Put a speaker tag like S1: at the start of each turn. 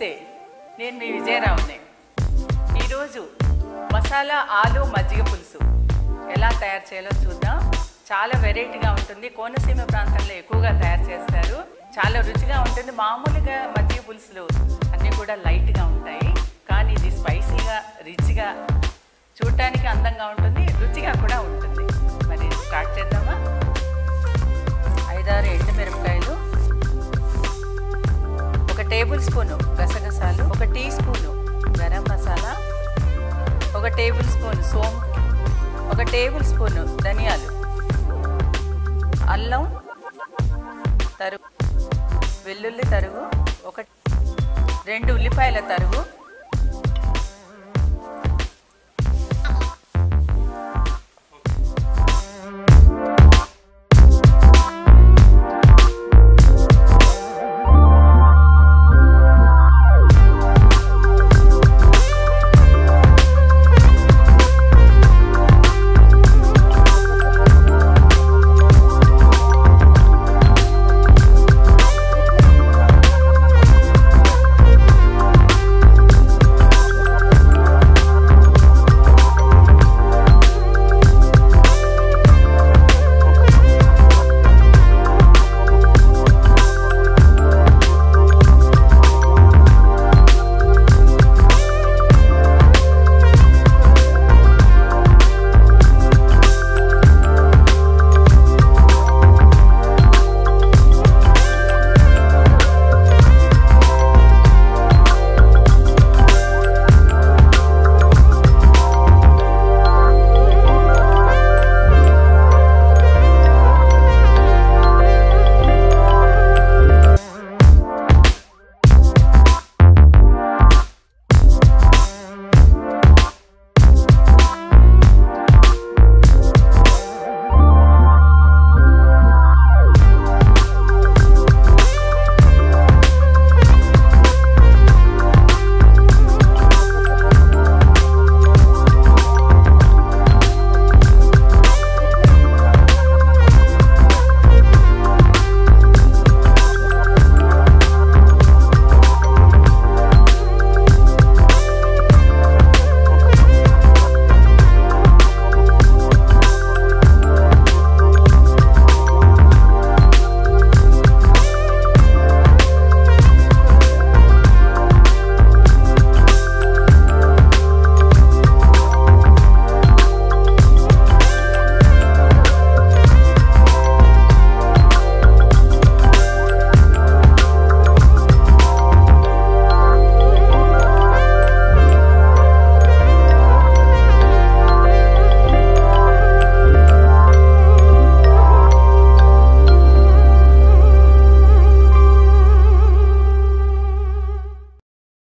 S1: నమస్తే నేను మీ విజయరావుని ఈరోజు మసాలా ఆలు మజ్జిగ పులుసు ఎలా తయారు చేయాలో చూద్దాం చాలా వెరైటీగా ఉంటుంది కోనసీమ ప్రాంతంలో ఎక్కువగా తయారు చేస్తారు చాలా రుచిగా ఉంటుంది మామూలుగా మజ్జిగ పులుసులు అన్నీ కూడా లైట్గా ఉంటాయి కానీ ఇది స్పైసీగా రిచ్గా చూడటానికి అందంగా ఉంటుంది రుచిగా కూడా ఉంటుంది మరి స్టార్ట్ చేద్దామా ఐదారు ఎండుమిరపకాయలు ఒక టేబుల్ స్పూను గసగసాలు ఒక టీ స్పూను గరం మసాలా ఒక టేబుల్ స్పూన్ సోమ్ ఒక టేబుల్ స్పూను ధనియాలు అల్లం తరుగు వెల్లుల్లి తరుగు ఒక రెండు ఉల్లిపాయల తరుగు